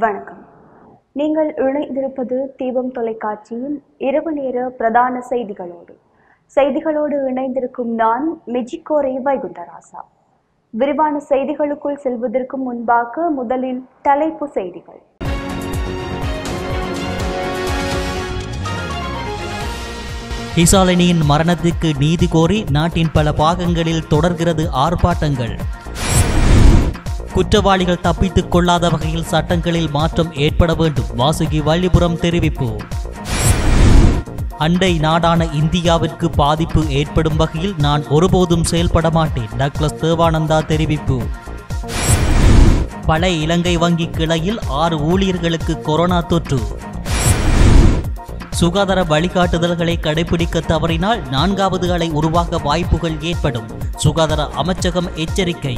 வணக்கம் நீங்கள் இணைந்திருப்பது தீபம் தொலைக்காட்சியின் இரவு நேர பிரதான செய்திகளோடு செய்திகளோடு இணைந்திருக்கும் நான் மிஜிக்கோரை வைகுண்டராசா விரிவான செய்திகளுக்குள் செல்வதற்கு முன்பாக முதலில் தலைப்பு செய்திகள் ஹிசாலினியின் மரணத்துக்கு நீதி கோரி நாட்டின் பல பாகங்களில் தொடர்கிறது ஆர்ப்பாட்டங்கள் குற்றவாளிகள் தப்பித்துக் கொள்ளாத வகையில் சட்டங்களில் மாற்றம் ஏற்பட வேண்டும் வாசுகி வள்ளிபுரம் தெரிவிப்பு அண்டை நாடான இந்தியாவிற்கு பாதிப்பு ஏற்படும் வகையில் நான் ஒருபோதும் செயல்பட மாட்டேன் டக்ளஸ் தேவானந்தா தெரிவிப்பு பழைய இலங்கை வங்கி கிளையில் ஆறு ஊழியர்களுக்கு கொரோனா தொற்று சுகாதார வழிகாட்டுதல்களை கடைபிடிக்க தவறினால் நான்காவது அலை உருவாக வாய்ப்புகள் ஏற்படும் சுகாதார அமைச்சகம் எச்சரிக்கை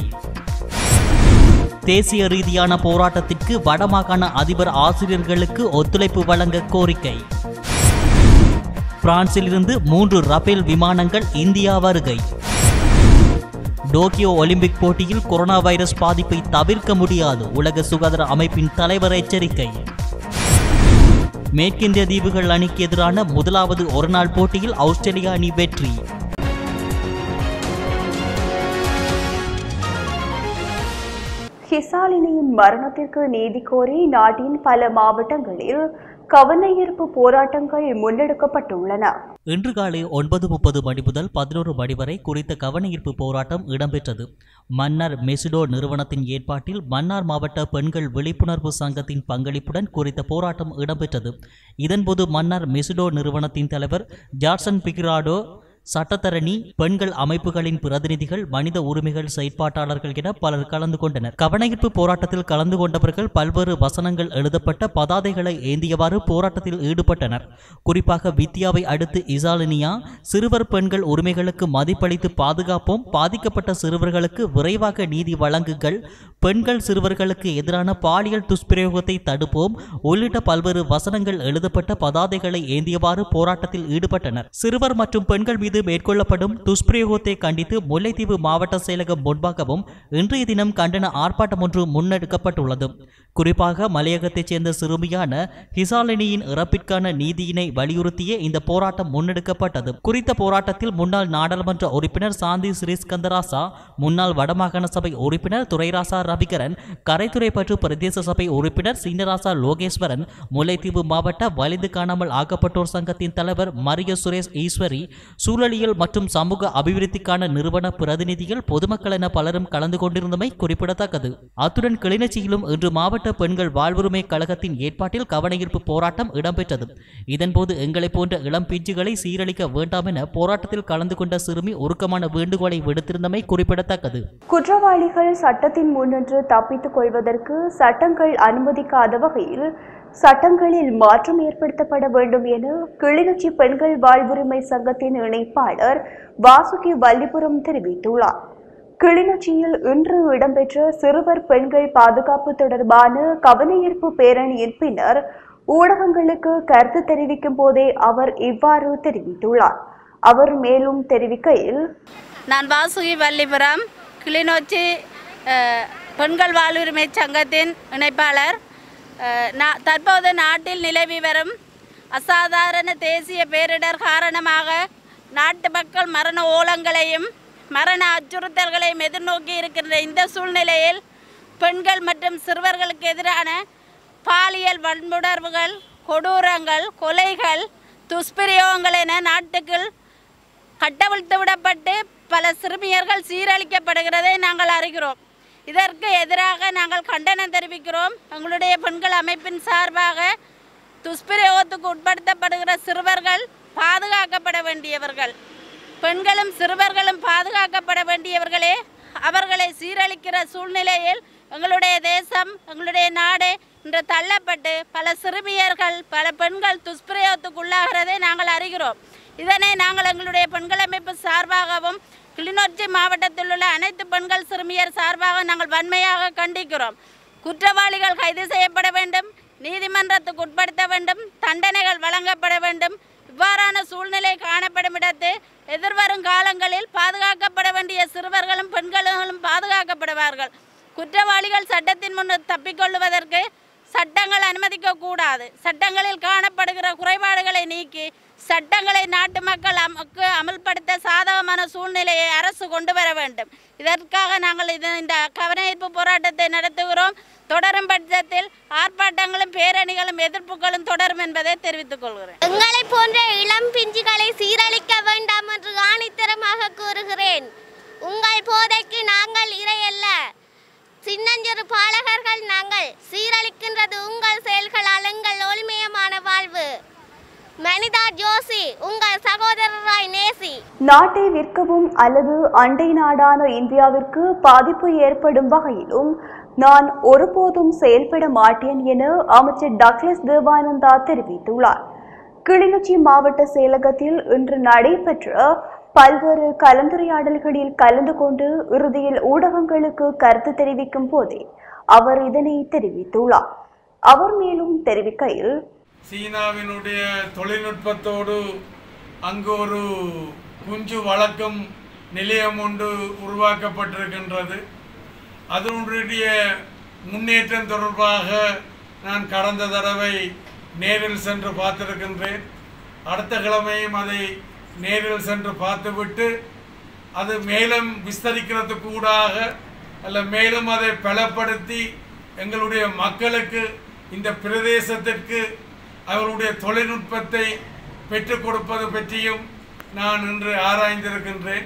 தேசிய ரீதியான போராட்டத்திற்கு வடமாகாண அதிபர் ஆசிரியர்களுக்கு ஒத்துழைப்பு வழங்க கோரிக்கை பிரான்சிலிருந்து மூன்று ரபேல் விமானங்கள் இந்தியா வருகை டோக்கியோ ஒலிம்பிக் போட்டியில் கொரோனா வைரஸ் பாதிப்பை தவிர்க்க முடியாது உலக சுகாதார அமைப்பின் தலைவர் எச்சரிக்கை மேற்கிந்திய தீவுகள் அணிக்கு எதிரான முதலாவது ஒருநாள் போட்டியில் ஆஸ்திரேலியா அணி வெற்றி ஹிசாலினியின் மரணத்திற்கு நீதி கோரி நாட்டின் பல மாவட்டங்களில் கவனஈர்ப்பு போராட்டங்கள் முன்னெடுக்கப்பட்டுள்ளன இன்று காலை ஒன்பது முப்பது மணி முதல் பதினோரு மணி வரை குறித்த கவனஈர்ப்பு போராட்டம் இடம்பெற்றது மன்னார் மெசிடோ நிறுவனத்தின் ஏற்பாட்டில் மன்னார் மாவட்ட பெண்கள் விழிப்புணர்வு சங்கத்தின் பங்களிப்புடன் குறித்த போராட்டம் இடம்பெற்றது இதன்போது மன்னார் மெசிடோ நிறுவனத்தின் தலைவர் ஜார்சன் பிகிராடோ சட்டத்தரணி பெண்கள் அமைப்புகளின் பிரதிநிதிகள் மனித உரிமைகள் செயற்பாட்டாளர்கள் என பலர் கலந்து கொண்டனர் கவனஈர்ப்பு போராட்டத்தில் கலந்து கொண்டவர்கள் பல்வேறு வசனங்கள் எழுதப்பட்ட பதாதைகளை ஏந்தியவாறு போராட்டத்தில் ஈடுபட்டனர் குறிப்பாக வித்யாவை அடுத்து இசாலினியா சிறுவர் பெண்கள் உரிமைகளுக்கு மதிப்பளித்து பாதுகாப்போம் பாதிக்கப்பட்ட சிறுவர்களுக்கு விரைவாக நீதி வழங்குங்கள் பெண்கள் சிறுவர்களுக்கு எதிரான பாலியல் துஷ்பிரயோகத்தை தடுப்போம் உள்ளிட்ட பல்வேறு வசனங்கள் எழுதப்பட்ட பதாதைகளை ஏந்தியவாறு போராட்டத்தில் ஈடுபட்டனர் சிறுவர் மற்றும் பெண்கள் மீது மேற்கொள்ளப்படும் துஷ்பிரயோகத்தை கண்டித்து முல்லைத்தீவு மாவட்ட செயலகம் முன்பாகவும் இன்றைய தினம் கண்டன ஆர்ப்பாட்டம் ஒன்று முன்னெடுக்கப்பட்டுள்ளது குறிப்பாக மலையகத்தைச் சேர்ந்த சிறுமியான ஹிசாலினியின் இறப்பிற்கான நீதியினை வலியுறுத்தியே இந்த போராட்டம் முன்னெடுக்கப்பட்டது குறித்த போராட்டத்தில் முன்னாள் நாடாளுமன்ற உறுப்பினர் சாந்தி ஸ்ரீஸ்கந்தராசா முன்னாள் வடமாகாண சபை உறுப்பினர் துரைராசா ரவிகரன் கரைத்துறை பற்று பிரதேச சபை உறுப்பினர் சீனராசா லோகேஸ்வரன் முல்லைத்தீவு மாவட்ட வலிந்து காணாமல் ஆக்கப்பட்டோர் சங்கத்தின் தலைவர் மரிய சுரேஷ் ஈஸ்வரி சூழலியல் மற்றும் சமூக அபிவிருத்திக்கான நிறுவன பிரதிநிதிகள் பொதுமக்கள் என பலரும் கலந்து கொண்டிருந்தமை குறிப்பிடத்தக்கது அத்துடன் கிளிநொச்சியிலும் இன்று மாவட்ட பெண்கள் வாழ்வுரிமை கழகத்தின் ஏற்பாட்டில் கவனஈர்ப்பு போராட்டம் இடம்பெற்றது இதன்போது எங்களை போன்ற இளம் பிஞ்சுகளை சீரழிக்க வேண்டாம் என போராட்டத்தில் கலந்து கொண்ட சிறுமி உருக்கமான வேண்டுகோளை விடுத்திருந்தமை குறிப்பிடத்தக்கது குற்றவாளிகள் சட்டத்தின் முன்னின்று தப்பித்துக் கொள்வதற்கு சட்டங்கள் அனுமதிக்காத வகையில் சட்டங்களில் மாற்றம் ஏற்படுத்தப்பட வேண்டும் என கிளிநொச்சி பெண்கள் வாழ்வுரிமை சங்கத்தின் இணைப்பாளர் வாசுகி வல்லிபுரம் தெரிவித்துள்ளார் கிளிநொச்சியில் இன்று இடம்பெற்ற சிறுவர் பெண்கள் பாதுகாப்பு தொடர்பான கவனஈர்ப்பு பேரணியின் பின்னர் ஊடகங்களுக்கு கருத்து தெரிவிக்கும் போதே அவர் இவ்வாறு தெரிவித்துள்ளார் அவர் மேலும் தெரிவிக்கையில் நான் வாசுகி வள்ளிபுரம் கிளிநொச்சி அஹ், பெண்கள் வாழ்வுரிமை சங்கத்தின் இணைப்பாளர் அஹ், நா- தற்போது நாட்டில் நிலவி வரும் அசாதாரண தேசிய பேரிடர் காரணமாக நாட்டு மக்கள் மரண ஓலங்களையும் மரண அச்சுறுத்தல்களையும் எதிர்நோக்கி இருக்கின்ற இந்த சூழ்நிலையில் பெண்கள் மற்றும் சிறுவர்களுக்கு எதிரான பாலியல் வன்முணர்வுகள் கொடூரங்கள் கொலைகள் துஷ்பிரயோகங்கள் என நாட்டுக்குள் கட்டவிழ்த்து விடப்பட்டு பல சிறுமியர்கள் சீரழிக்கப்படுகிறதை நாங்கள் அறிகிறோம் இதற்கு எதிராக நாங்கள் கண்டனம் தெரிவிக்கிறோம் எங்களுடைய பெண்கள் அமைப்பின் சார்பாக துஷ்பிரயோகத்துக்கு உட்படுத்தப்படுகிற சிறுவர்கள் பாதுகாக்கப்பட வேண்டியவர்கள் பெண்களும் சிறுவர்களும் பாதுகாக்கப்பட வேண்டியவர்களே அவர்களை சீரழிக்கிற சூழ்நிலையில் எங்களுடைய தேசம் எங்களுடைய நாடு இன்று தள்ளப்பட்டு பல சிறுமியர்கள் பல பெண்கள் துஷ்பிரயோகத்துக்கு உள்ளாகிறதை நாங்கள் அறிகிறோம் இதனை நாங்கள் எங்களுடைய பெண்கள் அமைப்பு சார்பாகவும் கிளிநொச்சி மாவட்டத்தில் உள்ள அனைத்து பெண்கள் சிறுமியர் சார்பாக நாங்கள் வன்மையாக கண்டிக்கிறோம் குற்றவாளிகள் கைது செய்யப்பட வேண்டும் நீதிமன்றத்துக்கு உட்படுத்த வேண்டும் தண்டனைகள் வழங்கப்பட வேண்டும் இவ்வாறான சூழ்நிலை காணப்படும் இடத்து எதிர்வரும் காலங்களில் பாதுகாக்கப்பட வேண்டிய சிறுவர்களும் பெண்களும் பாதுகாக்கப்படுவார்கள் குற்றவாளிகள் சட்டத்தின் முன் தப்பிக்கொள்வதற்கு சட்டங்கள் அனுமதிக்க கூடாது சட்டங்களில் காணப்படுகிற குறைபாடுகளை நீக்கி சட்டங்களை நாட்டு மக்கள் அமக்கு அமல்படுத்த சாதகமான சூழ்நிலையை அரசு கொண்டு வர வேண்டும் இதற்காக நாங்கள் இது இந்த கவனஈர்ப்பு போராட்டத்தை நடத்துகிறோம் தொடரும் பட்சத்தில் ஆர்ப்பாட்டங்களும் பேரணிகளும் எதிர்ப்புகளும் தொடரும் என்பதை தெரிவித்துக் கொள்கிறேன் எங்களை போன்ற இளம் பிஞ்சுகளை சீரழிக்க வேண்டாம் என்று ஆணித்தரமாக கூறுகிறேன் உங்கள் போதைக்கு நாங்கள் இரையல்ல சின்னஞ்சிறு பாலகர்கள் நாங்கள் சீரழிக்கின்றது உங்கள் செயல்களால் எங்கள் ஒளிமயமான வாழ்வு மனிதா ஜோசி உங்கள் சகோதரராய் நேசி நாட்டை விற்கவும் அல்லது அண்டை நாடான இந்தியாவிற்கு பாதிப்பு ஏற்படும் வகையிலும் நான் ஒருபோதும் செயல்பட மாட்டேன் என அமைச்சர் டக்ளஸ் தேவானந்தா தெரிவித்துள்ளார் கிளிநொச்சி மாவட்ட செயலகத்தில் இன்று நடைபெற்ற பல்வேறு கலந்துரையாடல்களில் கலந்து கொண்டு இறுதியில் ஊடகங்களுக்கு கருத்து தெரிவிக்கும் போதே அவர் இதனை தெரிவித்துள்ளார் அவர் மேலும் தெரிவிக்கையில் சீனாவினுடைய தொழில்நுட்பத்தோடு அங்கு ஒரு குஞ்சு வழக்கம் நிலையம் ஒன்று உருவாக்கப்பட்டிருக்கின்றது அதனுடைய முன்னேற்றம் தொடர்பாக நான் கடந்த தடவை நேரில் சென்று பார்த்திருக்கின்றேன் அடுத்த கிழமையும் அதை நேரில் சென்று பார்த்துவிட்டு அது மேலும் விஸ்தரிக்கிறதுக்கு கூடாக அல்ல மேலும் அதை பலப்படுத்தி எங்களுடைய மக்களுக்கு இந்த பிரதேசத்திற்கு அவருடைய தொழில்நுட்பத்தை பெற்றுக் கொடுப்பது பற்றியும் நான் இன்று ஆராய்ந்திருக்கின்றேன்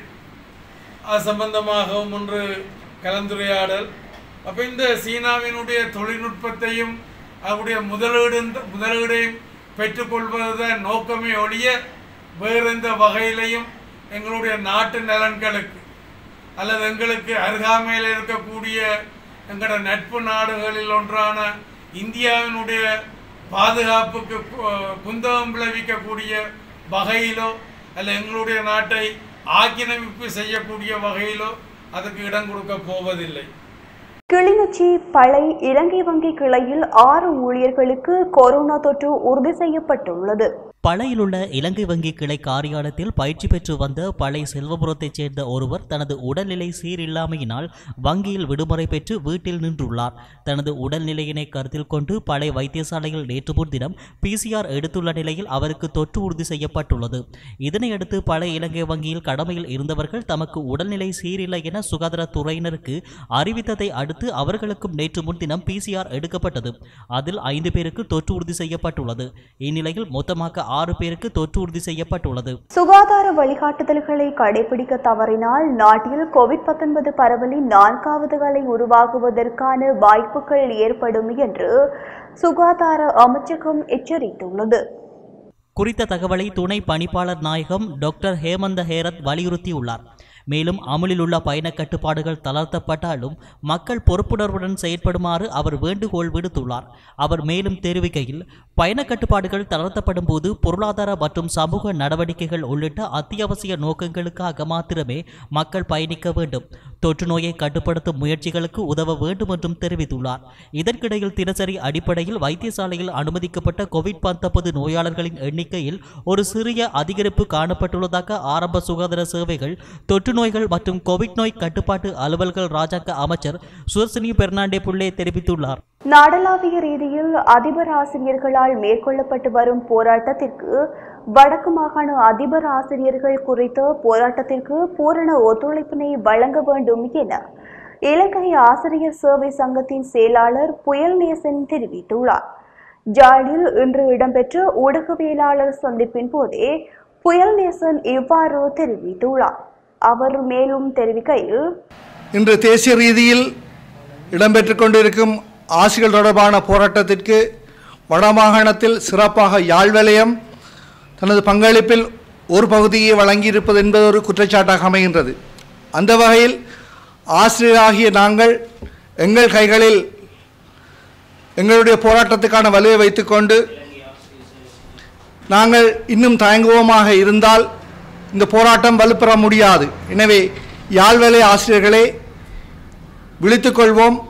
அது சம்பந்தமாகவும் ஒன்று கலந்துரையாடல் அப்போ இந்த சீனாவினுடைய தொழில்நுட்பத்தையும் அவருடைய முதலீடு முதலீடையும் பெற்றுக்கொள்வதுதான் நோக்கமே ஒழிய வேறு எந்த வகையிலையும் எங்களுடைய நாட்டு நலன்களுக்கு அல்லது எங்களுக்கு அருகாமையில் இருக்கக்கூடிய எங்களோட நட்பு நாடுகளில் ஒன்றான இந்தியாவினுடைய பாதுகாப்புக்கு கு- குந்தகம் விளைவிக்கக்கூடிய வகையிலோ அல்ல எங்களுடைய நாட்டை ஆக்கிரமிப்பு செய்யக்கூடிய வகையிலோ அதுக்கு இடம் கொடுக்க போவதில்லை கிளிநொச்சி பளை இலங்கை வங்கி கிளையில் ஆறு ஊழியர்களுக்கு கொரோனா தொற்று உறுதி செய்யப்பட்டுள்ளது பழையிலுள்ள இலங்கை வங்கி கிளை காரியாலயத்தில் பயிற்சி பெற்று வந்த பழைய செல்வபுரத்தைச் சேர்ந்த ஒருவர் தனது உடல்நிலை சீரில்லாமையினால் வங்கியில் விடுமுறை பெற்று வீட்டில் நின்றுள்ளார் தனது உடல்நிலையினை கருத்தில் கொண்டு பழைய வைத்தியசாலையில் நேற்று முன்தினம் பிசிஆர் எடுத்துள்ள நிலையில் அவருக்கு தொற்று உறுதி செய்யப்பட்டுள்ளது இதனையடுத்து பழைய இலங்கை வங்கியில் கடமையில் இருந்தவர்கள் தமக்கு உடல்நிலை சீரில்லை என சுகாதாரத்துறையினருக்கு அறிவித்ததை அடுத்து அவர்களுக்கும் நேற்று முன்தினம் பிசிஆர் எடுக்கப்பட்டது அதில் ஐந்து பேருக்கு தொற்று உறுதி செய்யப்பட்டுள்ளது இந்நிலையில் மொத்தமாக ஆறு பேருக்கு தொற்று உறுதி செய்யப்பட்டுள்ளது சுகாதார வழிகாட்டுதல்களை கடைபிடிக்க தவறினால் நாட்டில் கோவிட் 19 பரவலின் நான்காவது அலை உருவாகுவதற்கான வாய்ப்புகள் ஏற்படும் என்று சுகாதார அமைச்சகம் எச்சரித்துள்ளது குறித்த தகவலை துணை பணிப்பாளர் நாயகம் டாக்டர் ஹேமந்த ஹேரத் வலியுறுத்தியுள்ளார் மேலும் அமலில் உள்ள பயண கட்டுப்பாடுகள் தளர்த்தப்பட்டாலும் மக்கள் பொறுப்புணர்வுடன் செயற்படுமாறு அவர் வேண்டுகோள் விடுத்துள்ளார் அவர் மேலும் தெரிவிக்கையில் பயண கட்டுப்பாடுகள் தளர்த்தப்படும் போது பொருளாதார மற்றும் சமூக நடவடிக்கைகள் உள்ளிட்ட அத்தியாவசிய நோக்கங்களுக்காக மாத்திரமே மக்கள் பயணிக்க வேண்டும் தொற்று நோயை கட்டுப்படுத்தும் முயற்சிகளுக்கு உதவ வேண்டும் என்றும் தெரிவித்துள்ளார் இதற்கிடையில் தினசரி அடிப்படையில் வைத்தியசாலையில் அனுமதிக்கப்பட்ட கோவிட் 19 நோயாளர்களின் எண்ணிக்கையில் ஒரு சிறிய அதிகரிப்பு காணப்பட்டுள்ளதாக ஆரம்ப சுகாதார சேவைகள் தொற்று நோய்கள் மற்றும் கோவிட் நோய் கட்டுப்பாட்டு அலுவல்கள் ராஜாங்க அமைச்சர் சுதர்சினி பெர்னாண்டே புள்ளே தெரிவித்துள்ளார் நாடளாவிய ரீதியில் அதிபர் ஆசிரியர்களால் மேற்கொள்ளப்பட்டு வரும் போராட்டத்திற்கு வடக்கு மாகாண அதிபர் ஆசிரியர்கள் குறித்த போராட்டத்திற்கு பூரண ஒத்துழைப்பினை வழங்க வேண்டும் என இலங்கை ஆசிரியர் சேவை சங்கத்தின் செயலாளர் புயல் நேசன் தெரிவித்துள்ளார் ஜாலில் இன்று இடம்பெற்ற ஊடகவியலாளர் சந்திப்பின் போதே புயல் நேசன் இவ்வாறு தெரிவித்துள்ளார் அவர் மேலும் தெரிவிக்கையில் இன்று தேசிய ரீதியில் இடம்பெற்று கொண்டிருக்கும் ஆசிகள் தொடர்பான போராட்டத்திற்கு வடமாகாணத்தில் சிறப்பாக யாழ் வலயம் தனது பங்களிப்பில் ஒரு பகுதியை வழங்கியிருப்பது என்பது ஒரு குற்றச்சாட்டாக அமைகின்றது அந்த வகையில் ஆசிரியராகிய நாங்கள் எங்கள் கைகளில் எங்களுடைய போராட்டத்துக்கான வலுவை வைத்துக்கொண்டு நாங்கள் இன்னும் தயங்குவோமாக இருந்தால் இந்த போராட்டம் வலுப்பெற முடியாது எனவே யாழ்வேலை ஆசிரியர்களே விழித்துக்கொள்வோம்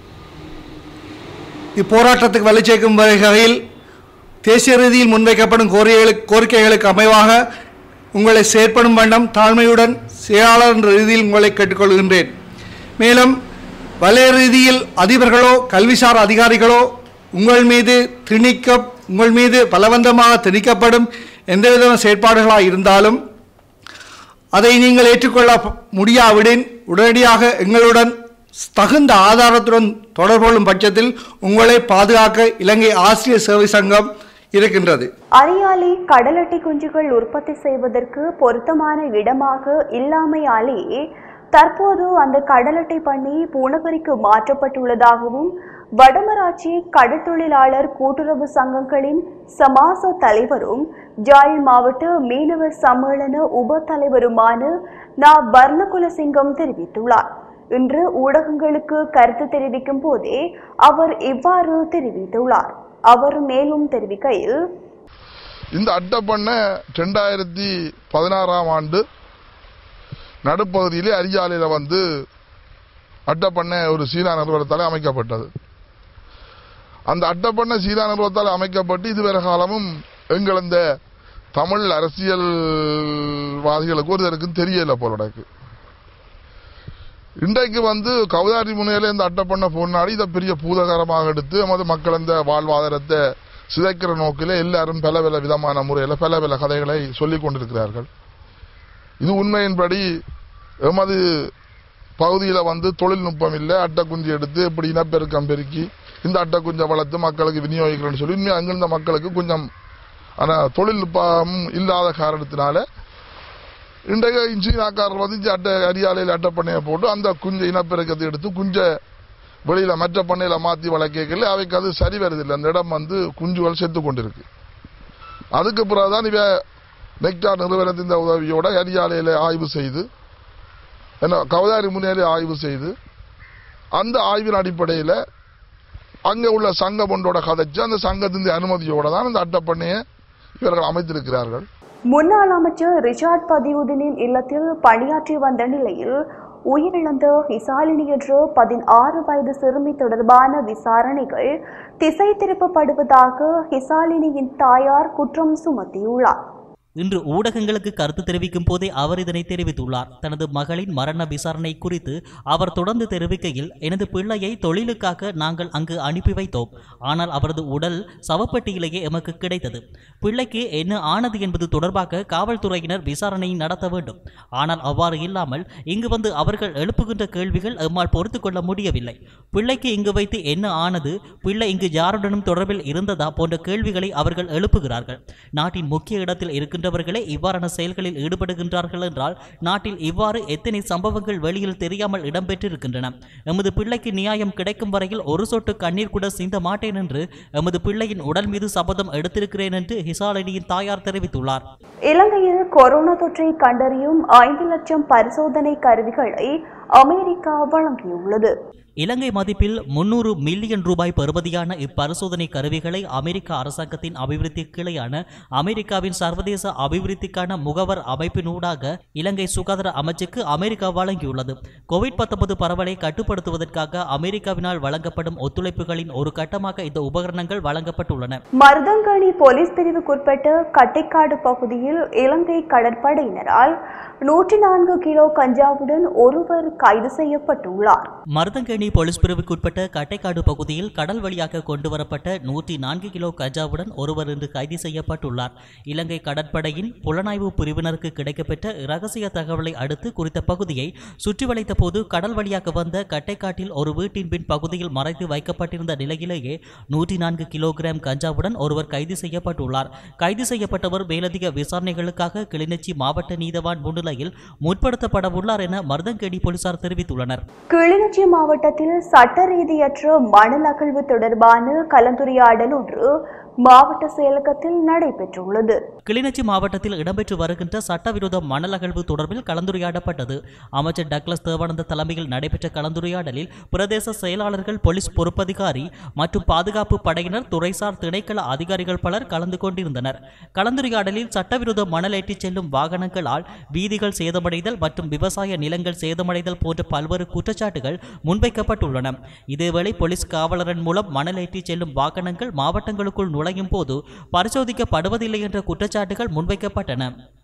இப்போராட்டத்துக்கு வலு சேர்க்கும் வகையில் தேசிய ரீதியில் முன்வைக்கப்படும் கோரிக்கைகளுக்கு கோரிக்கைகளுக்கு அமைவாக உங்களை செயற்படும் வண்ணம் தாழ்மையுடன் செயலாளர் என்ற ரீதியில் உங்களை கேட்டுக்கொள்கின்றேன் மேலும் வலய ரீதியில் அதிபர்களோ கல்விசார் அதிகாரிகளோ உங்கள் மீது திணிக்க உங்கள் மீது பலவந்தமாக திணிக்கப்படும் எந்தவிதமான செயற்பாடுகளாக இருந்தாலும் அதை நீங்கள் ஏற்றுக்கொள்ள ப- முடியாவிடின் உடனடியாக எங்களுடன் தகுந்த ஆதாரத்துடன் தொடர்பு கொள்ளும் பட்சத்தில் உங்களை பாதுகாக்க இலங்கை ஆசிரியர் சேவை சங்கம் இருக்கின்றது அரியாலை கடலட்டை குஞ்சுகள் உற்பத்தி செய்வதற்கு பொருத்தமான இடமாக இல்லாமையாலே தற்போது அந்த கடலட்டை பண்ணி பூனகரிக்கு மாற்றப்பட்டுள்ளதாகவும் வடமராட்சி கடற்தொழிலாளர் கூட்டுறவு சங்கங்களின் சமாச தலைவரும் ஜாழ் மாவட்ட மீனவர் சம்மேளன உப தலைவருமான நா பர்ணகுலசிங்கம் தெரிவித்துள்ளார் இன்று ஊடகங்களுக்கு கருத்து தெரிவிக்கும் போதே அவர் இவ்வாறு தெரிவித்துள்ளார் அவர் மேலும் தெரிவிக்கையில் இந்த அட்டப்பண்ணை ரெண்டாயிரத்தி பதினாறாம் ஆண்டு நடுப்பகுதியிலே அரியாலையில் வந்து அட்டப்பண்ணை ஒரு சீனா நிறுவனத்தால் அமைக்கப்பட்டது அந்த அட்டப்பண்ணை சீனா நிறுவனத்தால் அமைக்கப்பட்டு இதுவரை காலமும் எங்கள் இந்த தமிழ் அரசியல்வாதிகளுக்கு ஒருத்தருக்கும் தெரியல போலடக்கு இன்றைக்கு வந்து கௌதாரி முனையில இந்த அட்டப்பண்ண பொன்னாடி இதை பெரிய பூதகரமாக எடுத்து நமது மக்கள் இந்த வாழ்வாதாரத்தை சிதைக்கிற நோக்கில எல்லாரும் பல பல விதமான முறையில் பல பல கதைகளை சொல்லிக் கொண்டிருக்கிறார்கள் இது உண்மையின்படி எமது பகுதியில் வந்து தொழில்நுட்பம் இல்லை அட்டை குஞ்சு எடுத்து இப்படி இனப்பெருக்கம் பெருக்கி இந்த அட்டை குஞ்சை வளர்த்து மக்களுக்கு விநியோகிக்கிறேன்னு சொல்லி உண்மையாக அங்கிருந்த மக்களுக்கு கொஞ்சம் ஆனால் தொழில்நுட்பம் இல்லாத காரணத்தினால இன்றைய சீனாக்காரர் வந்து இந்த அட்டை அரியாலையில் அட்டை பண்ணையை போட்டு அந்த குஞ்சை இனப்பெருக்கத்தை எடுத்து குஞ்சை வெளியில மற்ற பண்ணையில மாத்தி வளர்க்கல அவைக்கு அது சரி வருதில்லை அந்த இடம் வந்து குஞ்சுகள் செத்து கொண்டிருக்கு அதுக்கு பிறகுதான் இவ நெக்டார் நிறுவனத்தின் உதவியோட அரியாலையில ஆய்வு செய்து என்ன கவதாரி முன்னேறி ஆய்வு செய்து அந்த ஆய்வின் அடிப்படையில் அங்கே உள்ள சங்கம் ஒன்றோட கதைச்சு அந்த சங்கத்தின் அனுமதியோட தான் இந்த அட்டப்பண்ணையை இவர்கள் அமைத்திருக்கிறார்கள் முன்னாள் அமைச்சர் ரிஷாட் பதியுதீனின் இல்லத்தில் பணியாற்றி வந்த நிலையில் உயிரிழந்த ஹிசாலினி என்ற பதினாறு வயது சிறுமி தொடர்பான விசாரணைகள் திசை திருப்பப்படுவதாக ஹிசாலினியின் தாயார் குற்றம் சுமத்தியுள்ளார் இன்று ஊடகங்களுக்கு கருத்து தெரிவிக்கும் போதே அவர் இதனை தெரிவித்துள்ளார் தனது மகளின் மரண விசாரணை குறித்து அவர் தொடர்ந்து தெரிவிக்கையில் எனது பிள்ளையை தொழிலுக்காக நாங்கள் அங்கு அனுப்பி வைத்தோம் ஆனால் அவரது உடல் சவப்பெட்டியிலேயே எமக்கு கிடைத்தது பிள்ளைக்கு என்ன ஆனது என்பது தொடர்பாக காவல்துறையினர் விசாரணை நடத்த வேண்டும் ஆனால் அவ்வாறு இல்லாமல் இங்கு வந்து அவர்கள் எழுப்புகின்ற கேள்விகள் எம்மால் பொறுத்து கொள்ள முடியவில்லை பிள்ளைக்கு இங்கு வைத்து என்ன ஆனது பிள்ளை இங்கு யாருடனும் தொடர்பில் இருந்ததா போன்ற கேள்விகளை அவர்கள் எழுப்புகிறார்கள் நாட்டின் முக்கிய இடத்தில் இருக்கின்றவர்களே இவ்வாறான செயல்களில் ஈடுபடுகின்றார்கள் என்றால் நாட்டில் இவ்வாறு எத்தனை சம்பவங்கள் வெளியில் தெரியாமல் இடம்பெற்றிருக்கின்றன எமது பிள்ளைக்கு நியாயம் கிடைக்கும் வரையில் ஒரு சொட்டு கண்ணீர் கூட சிந்த மாட்டேன் என்று எமது பிள்ளையின் உடல் மீது சபதம் எடுத்திருக்கிறேன் என்று ஹிசாலினியின் தாயார் தெரிவித்துள்ளார் இலங்கையில் கொரோனா தொற்றை கண்டறியும் ஐந்து லட்சம் பரிசோதனை கருவிகளை அமெரிக்கா வழங்கியுள்ளது இலங்கை மதிப்பில் முன்னூறு மில்லியன் ரூபாய் பெறுமதியான இப்பரிசோதனை கருவிகளை அமெரிக்க அரசாங்கத்தின் அபிவிருத்தி கிளையான அமெரிக்காவின் சர்வதேச அபிவிருத்திக்கான முகவர் அமைப்பினூடாக இலங்கை சுகாதார அமைச்சுக்கு அமெரிக்கா வழங்கியுள்ளது கோவிட் 19 பரவலை கட்டுப்படுத்துவதற்காக அமெரிக்காவினால் வழங்கப்படும் ஒத்துழைப்புகளின் ஒரு கட்டமாக இந்த உபகரணங்கள் வழங்கப்பட்டுள்ளன மருதங்கணி போலீஸ் பிரிவுக்குட்பட்ட கட்டைக்காடு பகுதியில் இலங்கை கடற்படையினரால் நூற்றி நான்கு கிலோ கஞ்சாவுடன் ஒருவர் கைது செய்யப்பட்டுள்ளார் மருதங்கேணி போலீஸ் பிரிவுக்குட்பட்ட கட்டைக்காடு பகுதியில் கடல் வழியாக கொண்டுவரப்பட்ட நூற்றி நான்கு கிலோ கஜாவுடன் ஒருவர் இன்று கைது செய்யப்பட்டுள்ளார் இலங்கை கடற்படையின் புலனாய்வு பிரிவினருக்கு கிடைக்கப்பெற்ற இரகசிய தகவலை அடுத்து குறித்த பகுதியை சுற்றி வளைத்த போது கடல் வழியாக வந்த கட்டைக்காட்டில் ஒரு வீட்டின் பின் பகுதியில் மறைத்து வைக்கப்பட்டிருந்த நிலையிலேயே நூற்றி நான்கு கிலோகிராம் கஞ்சாவுடன் ஒருவர் கைது செய்யப்பட்டுள்ளார் கைது செய்யப்பட்டவர் மேலதிக விசாரணைகளுக்காக கிளிநொச்சி மாவட்ட நீதவான் முன்னிலையில் முற்படுத்தப்படவுள்ளார் என மருதங்கேணி போலீசார் தெரிவித்துள்ளனர் கிளிநொச்சி மாவட்டத்தில் சட்ட ரீதியற்ற மணல் அகழ்வு தொடர்பான கலந்துரையாடல் ஒன்று மாவட்ட செயலகத்தில் நடைபெற்றுள்ளது கிளிநொச்சி மாவட்டத்தில் இடம்பெற்று வருகின்ற சட்டவிரோத மணல் அகழ்வு தொடர்பில் கலந்துரையாடப்பட்டது அமைச்சர் டக்ளஸ் தேவானந்த தலைமையில் நடைபெற்ற கலந்துரையாடலில் பிரதேச செயலாளர்கள் போலீஸ் பொறுப்பதிகாரி மற்றும் பாதுகாப்பு படையினர் துறைசார் திணைக்கள அதிகாரிகள் பலர் கலந்து கொண்டிருந்தனர் கலந்துரையாடலில் சட்டவிரோத மணல் ஏற்றிச் செல்லும் வாகனங்களால் வீதிகள் சேதமடைதல் மற்றும் விவசாய நிலங்கள் சேதமடைதல் போன்ற பல்வேறு குற்றச்சாட்டுகள் முன்வைக்கப்பட்டுள்ளன இதேவேளை போலீஸ் காவலரின் மூலம் மணல் ஏற்றிச் செல்லும் வாகனங்கள் மாவட்டங்களுக்குள் நுழையும் போது பரிசோதிக்கப்படுவதில்லை என்ற குற்றச்சாட்டுகள் முன்வைக்கப்பட்டன